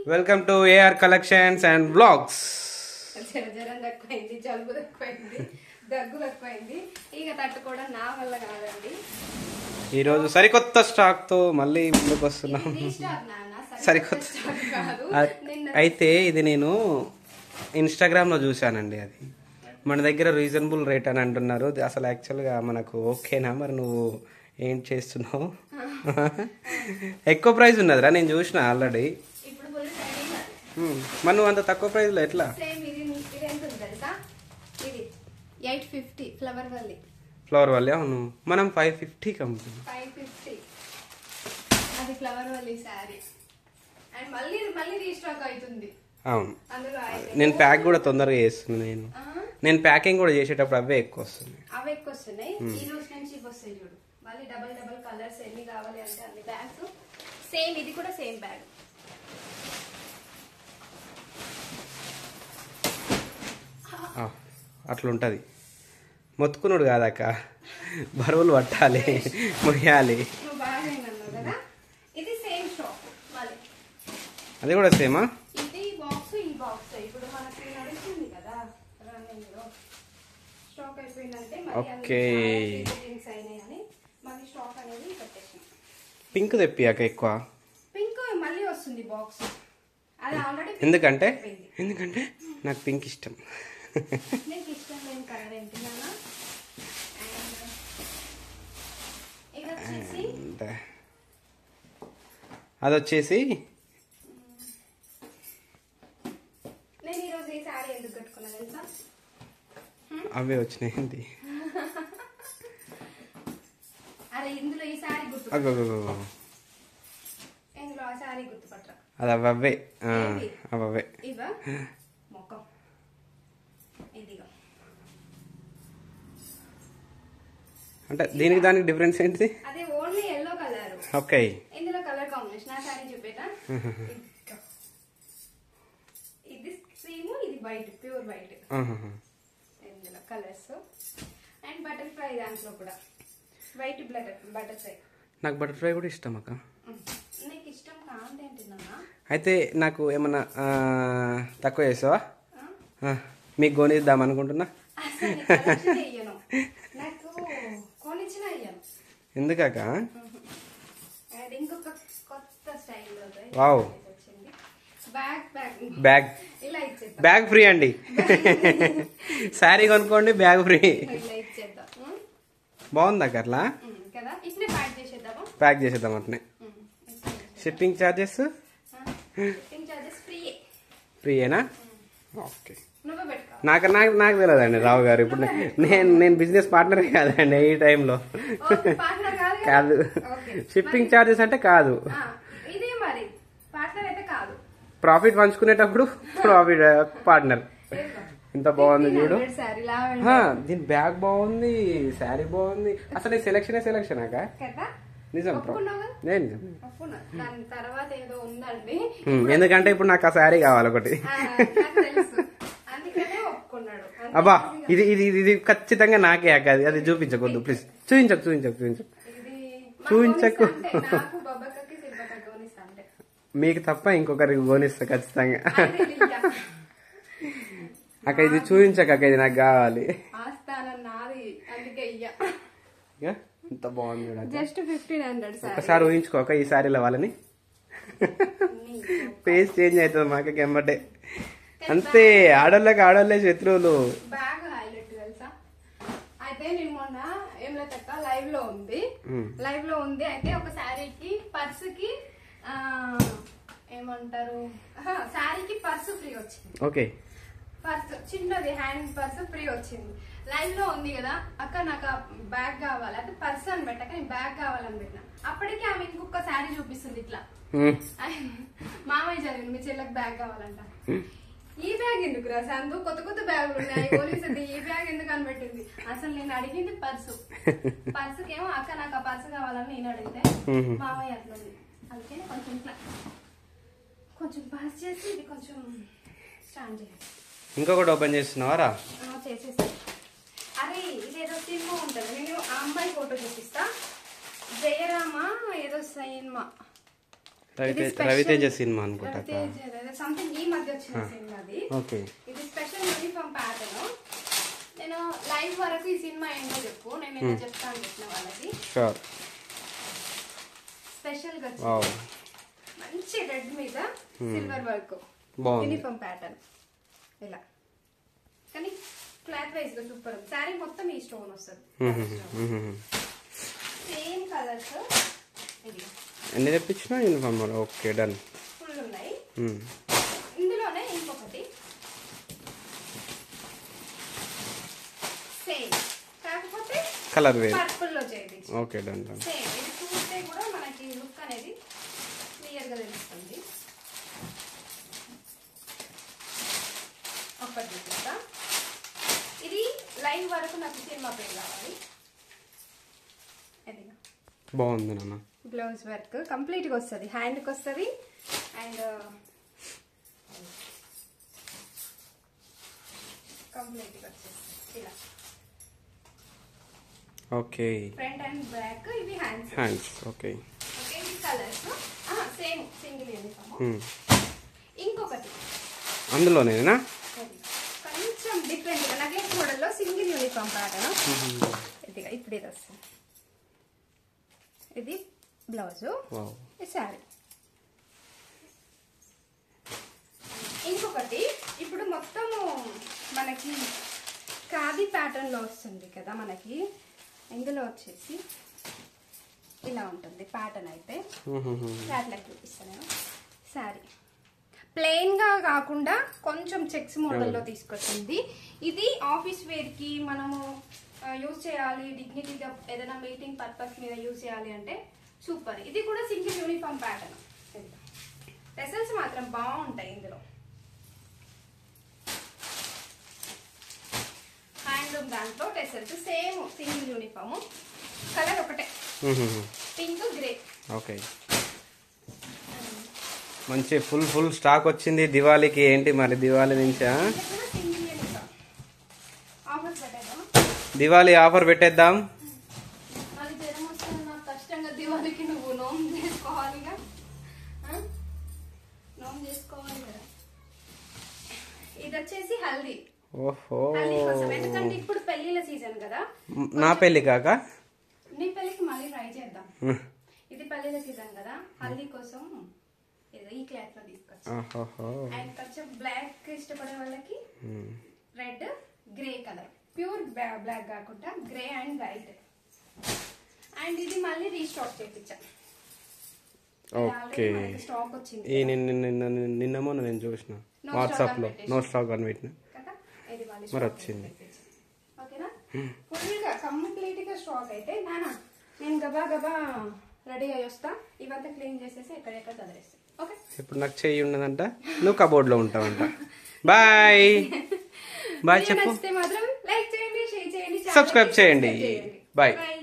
Welcome to AR collections and blogs జర జ్వరం తక్కువైంది జలుబు తక్కువైంది దగ్గు తక్కువైంది ఇక తట్టుకోవడం నా వల్ల కాదండి ఈరోజు సరికొత్త స్టాక్ తో మళ్ళీ ముందుకు వస్తున్నాం ఇది స్టాక్ నాన్న సరికొత్త స్టాక్ కాదు అ- నిన్న అయితే ఇది నేను ఇన్స్టాగ్రామ్ లో చూశానండి అది మన దగ్గర రీజనబుల్ రేట్ అని అంటున్నారు ఇది అసలు యాక్చువల్గా మనకు ఓకేనా మరి నువ్వు ఏం చేస్తున్నావు ఎక్కువ ప్రైస్ ఉన్నదిరా నేను చూసిన ఆల్రెడీ ఇప్పుడు ఫుల్ ట్రెండింగ్ మరి నువ్వు అంత తక్కువ ప్రైస్లో ఎట్లా సేమ్ ఇది ఇది ఎంత ఉంది తెలుసా ఇది eight fifty flower Valli flower వల్లే అవును మనం ఫైవ్ ఫిఫ్టీకి అమ్ముతున్నాం ఫైవ్ ఫిఫ్టీ అది ఫ్లవర్ వల్లి శారీ అండ్ మళ్ళీ మళ్ళీ రీస్టాక్ అవుతుంది అవును అందులో అయితే నేను ప్యాక్ కూడా తొందరగా చేస్తున్నాను నేను ఆ, నేను ప్యాకింగ్ కూడా చేసేటప్పుడు అవే ఎక్కువ వస్తున్నాయి అవి ఎక్కువ వస్తున్నాయి ఈ రోజు నుంచి ఇవి వస్తాయి చూడు మళ్ళీ డబల్ డబల్ కలర్స్ ఎన్ని కావాలి అంటే అన్ని బ్యాగ్స్ సేమ్ ఇది కూడా సేమ్ బ్యాగ్ ఆ, అట్లుంటది మొత్తుకున్నాడు కాదక్క బరువులు పట్టాలి మొయ్యాలి నువ్వు బాగా అన్నావు కదా ఇది సేమ్ షాప్ మళ్ళీ అది కూడా సేమా ఇది బాక్స్ ఈ బాక్స్ ఇప్పుడు మనకి నడుస్తుంది కదా రన్నింగ్ లో స్టాక్ అయిపోయిందంటే Okay. థింగ్స్ అయినాయి అని మళ్ళీ స్టాక్ అనేది పెట్టేసాం పింక్ తెప్పియాక ఎక్కువ పింక్ మళ్ళీ వస్తుంది బాక్స్ అది ఆల్రెడీ ఎందుకంటే ఎందుకంటే నాకు పింక్ ఇష్టం నీకు ఇష్టం లేని కలర్ ఏంటి నాన్న అండ్ ఇది వచ్చేసి And, అది వచ్చేసి నేను ఈరోజు ఈ శారీ ఎందుకు కట్టుకున్నా తెలుసా అవే వచ్చినాయి ఏంటి అరే ఇందులో ఈ శారీ గుర్తు అగో ఇందులో ఆ శారీ గుర్తుపట్టరా అది అవే ఆ, ఏంటి? అవే ఇవా మొక్కం ఇదిగో అంటే దీనికి దానికి డిఫరెన్స్ ఏంటిది అది ఓన్లీ ఎల్లో కలర్ ఓకే ఇందులో కలర్ కాంబినేషన్ ఆ శారీ చూపేట ఇది క్రీము ఇది వైట్ ప్యూర్ వైట్ ఆహాహా. ఇందులో కలర్స్ అండ్ బటర్ఫ్లై దాంట్లో కూడా వైట్ బటర్ బటర్ఫ్లై నాకు బటర్ఫ్లై కూడా ఇష్టం అక్క నీకు ఇష్టం కాదేంటి నాన్న అయితే నాకు ఏమన్నా ఆ, తక్కువ చేసావా ఆ, మీకు కొనిద్దాం అనుకుంటున్నా అసలు నీకు collection ఇయ్యను నాకు కొనిచ్చిన ఇయ్యను ఎందుకాక అండ్ ఇంకొక కొత్త స్టైల్ వావ్. వచ్చింది బ్యాగ్ బ్యాగ్ బ్యాగ్ ఇలా ఇచ్చేద్దాం బ్యాగ్ ఫ్రీ అండి శారీ కొనుక్కోండి బ్యాగ్ ఫ్రీ ఇలా ఇచ్చేద్దాం ఉం? బాగుంది అక్క అట్లా ఉం, కదా ఇట్నే ప్యాక్ చేసేద్దాము ప్యాక్ చేసేద్దాం అట్నే ఉం, ఇట్నే. షిప్పింగ్ ఛార్జెస్ ఆ, షిప్పింగ్ చార్జెస్ ఫ్రీయే ఫ్రీయేనా ఓకే నువ్వే పెట్టుకో నాకు నాకు నాకు తెలియదండి రావు గారు ఇప్పుడు నే- నేను నేను బిజినెస్ పార్ట్నర్ కాదండి ఈ టైంలో ఓకే, partner కాదు కదా? కాదు ఓకే. షిప్పింగ్ ఛార్జెస్ అంటే కాదు ఆ, ఇదే మరి పార్ట్నర్ అయితే కాదు ప్రాఫిట్ పంచుకునేటప్పుడు ప్రాఫిట్ పార్ట్నర్ ఇంత బాగుంది చూడు సారీ ఆ, దీని బ్యాగ్ బాగుంది శారీ బాగుంది అసలు ఈ సెలక్షన్ సెలక్షన్ అక్క కదా నిజం బ్రో ఒప్పుకున్నావు కదా నేను నిజం ఒప్పుకున్నా దాని తర్వాత ఏదో ఉందండి ఉమ్, ఎందుకంటే ఇప్పుడు నాకు ఆ శారీ కావాలి ఒకటి ఆ, నాకు తెలుసు అందుకనే ఒప్పుకున్నాడు అంతే అబ్బా ఈజీగా. ఇది ఇది ఇది ఇది ఖచ్చితంగా నాకే అక్క అది అది చూపించకొద్దు ప్లీజ్ చూపించకు చూపించకు చూపించకు ఇది మా చూయించకు. గోనిస్తా అంటే నాకు బొబ్బక్కకి శిల్పక్క గోనిస్తా అంటే మీకు తప్ప ఇంకొకరికి గోనిస్తా ఖచ్చితంగా అయితే ఇంకా అక్క ఇది చూపించక అక్క ఇది నాకు కావాలి ఆస్థానం నాది అందుకే ఇయ్య ఇక ఇంత బాగుంది చూడ జస్ట్ ఫిఫ్టీన్ హండ్రెడ్ సార్ ఒకసారి ఊహించుకోక ఈ శారీలో వాళ్ళని ఫేస్ చేంజ్ అవుతుంది మాకు ఎమ్మటే అంతే ఆడోళ్ళకి ఆడోళ్ళే శత్రువులు బ్యాగ్ హైలైట్ తెలుసా అయితే నేను మొన్న ఏం లేదక్క లైవ్ లో ఉంది ఉమ్. లైవ్ లో ఉంది అయితే ఒక శారీకి పర్స్ కి ఆ, ఏమంటారు ఆహా, శారీకి పర్సు ఫ్రీ వచ్చింది ఓకే పర్స్ చిన్నది హ్యాండ్ పర్స్ ఫ్రీ వచ్చింది లైవ్ లో ఉంది కదా అక్క నాకు ఆ బ్యాగ్ కావాలి అయితే పర్స్ అని పెట్టక నేను బ్యాగ్ కావాలని పెట్టిన అప్పటికి ఆమె ఇంకొక శారీ చూపిస్తుంది ఇట్లా ఉమ్. మామయ్య చదివింది మీ చెల్లెకి బ్యాగ్ కావాలంట ఈ బ్యాగ్ ఎందుకు రా సందు కొత్త కొత్త బ్యాగులు ఉన్నాయి పోలీసుది ఈ బ్యాగ్ ఎందుకు అని పెట్టింది అసలు నేను అడిగింది పర్సు పర్సుకేమో అక్క నాకు ఆ పర్సు కావాలని నేను అడిగితే మ్మ్. మామయ్య అట్లుంది అందుకే కొంచెం ఇట్లా కొంచెం పాస్ చేసి ఇది కొంచెం స్టాండ్ చేయాలి ఇంకొకటి ఓపెన్ చేస్తున్నావారా ఆ, చేసేసాను అరే ఇదేదో సినిమా ఉంటుంది నేను ఆ అమ్మాయి ఫోటో చూపిస్తా జయరామ ఏదో సినిమా రవితేజ ఇది special. రవితేజ సినిమా అనుకుంటా రవితేజ సంథింగ్ ఈ మధ్య వచ్చిన సినిమా అది ఓకే ఇది స్పెషల్ యూనిఫామ్ ప్యాటర్న్ నేను లైవ్ వరకు ఈ సినిమా ఏంటో చెప్పు నేను నిన్న చెప్తాను చెప్పిన వాళ్ళకి షూర్ స్పెషల్ గా వావ్ వచ్చింది. మంచి రెడ్ మీద సిల్వర్ వర్క్ బాగుంది యూనిఫామ్ ప్యాటర్న్ ఇలా కానీ క్లాత్ వైజ్ గా సూపర్ ఉంది శారీ మొత్తం ఈ స్టోన్ వస్తుంది సేమ్ కలర్స్ ఇది ఎన్ని తెప్పించినా యూనిఫామ్ ఓకే డన్ ఫుల్ ఉన్నాయి ఇందులోనే ఇంకొకటి సేమ్ కాకపోతే కలర్ వేర్ పర్పుల్ లో చేయించి ఓకే డన్ డన్ సేమ్ ఇది చూస్తే కూడా మనకి లుక్ అనేది క్లియర్ గా తెలుస్తుంది ఒకటి చూపిస్తా ఇది లైవ్ వరకు నాకు సినిమా పేరు కావాలి ఇది బాగుంది నాన్న బ్లౌజ్ వర్క్ కంప్లీట్ గా వస్తుంది హ్యాండ్ కి వస్తుంది అండ్ కంప్లీట్ గా వచ్చేస్తుంది ఇలా ఓకే ఫ్రంట్ అండ్ బ్యాక్ ఇవి హ్యాండ్స్ హ్యాండ్స్ ఓకే ఓకే ఇవి కలర్స్ సేమ్ సింగిల్ యూనిఫామ్ ఇంకొకటి అందులోనేనా అది. కొంచెం డిఫరెంట్ గా నక్లెస్ మోడల్ లో సింగిల్ యూనిఫామ్ ప్యాటర్న్ ఇదిగా ఇప్పుడు ఇది వస్తుంది ఇది బ్లౌజ్ వావ్ ఇది శారీ ఇంకొకటి ఇప్పుడు మొత్తము మనకి ఖాదీ ప్యాటర్న్ లో వస్తుంది కదా మనకి ఇందులో వచ్చేసి ఇలా ఉంటుంది ప్యాటర్న్ అయితే ఫ్లాట్ చూపిస్తాను నేను శారీ ప్లెయిన్ గా కాకుండా కొంచెం చెక్స్ మోడల్లో తీసుకొచ్చింది ఇది ఆఫీస్ వేర్ కి మనము యూజ్ చేయాలి డిగ్నిటీగా ఏదైనా మీటింగ్ పర్పస్ మీద యూజ్ చేయాలి అంటే సూపర్ ఇది కూడా సింగిల్ యూనిఫామ్ ప్యాటర్న్ రిజల్ట్స్ మాత్రం బాగుంటాయి ఇందులో హ్యాండ్లూమ్ దాంట్లో tassels same single uniform colour ఒకటే పింక్ గ్రే ఓకే మంచి ఫుల్ ఫుల్ స్టాక్ వచ్చింది దివాళీకి ఏంటి మరి దివాళీ నుంచా సింగిల్ యూనిఫామ్ ఆఫర్స్ పెట్టేద్దాం దివాళీ ఆఫర్ పెట్టేద్దాం మళ్ళీ జ్వరం వస్తుంది నాకు కష్టంగా దివాళీకి నువ్వు నోమ్ చేసుకోవాలిగా ఆ? నోమ్ చేసుకోవాలి కదా ఇది వచ్చేసి హల్దీ ఓహో హల్దీ కోసం ఎందుకంటే ఇప్పుడు పెళ్లిళ్ళ సీజన్ కదా నా పెళ్ళి కాక నీ పెళ్లికి మళ్ళీ ట్రై చేద్దాం ఇది పెళ్లిళ్ళ సీజన్ కదా హల్దీ కోసం ఏదో ఈ క్లాత్ లో తీసుకొచ్చి ఓహో అండ్ కొంచెం బ్లాక్ ఇష్టపడే వాళ్ళకి red grey colour pure black కాకుండా గ్రే అండ్ వైట్ అండ్ ఇది మళ్ళీ రీస్టాక్ చేయించా ఓకే స్టాక్ వచ్చింది ఈ నిన్న నిన్న నిన్న- నిన్న మొన్న నేను చూసిన No వాట్సాప్ లో stock అని నో స్టాక్ అని పెట్టిన కదా ఇది మళ్ళీ మరి stock వచ్చింది. చేయించా. ఓకేనా ఫుల్ గా కంప్లీట్ గా స్టాక్ అయితే నానా నేను గబా గబా రెడీ అయ్యి వస్తా ఇవంతా క్లీన్ చేసేసి ఎక్కడెక్కడ చదివేస్తా ఓకే ఇప్పుడు నాకు చెయ్యి ఉన్నదంట నువ్వు కబోర్డ్ లో ఉంటావంట బాయ్ బాయ్ వీడియో చెప్పు నచ్చితే మాత్రం లైక్ చేయండి షేర్ చేయండి సబ్స్క్రైబ్ చేయండి బాయ్ బాయ్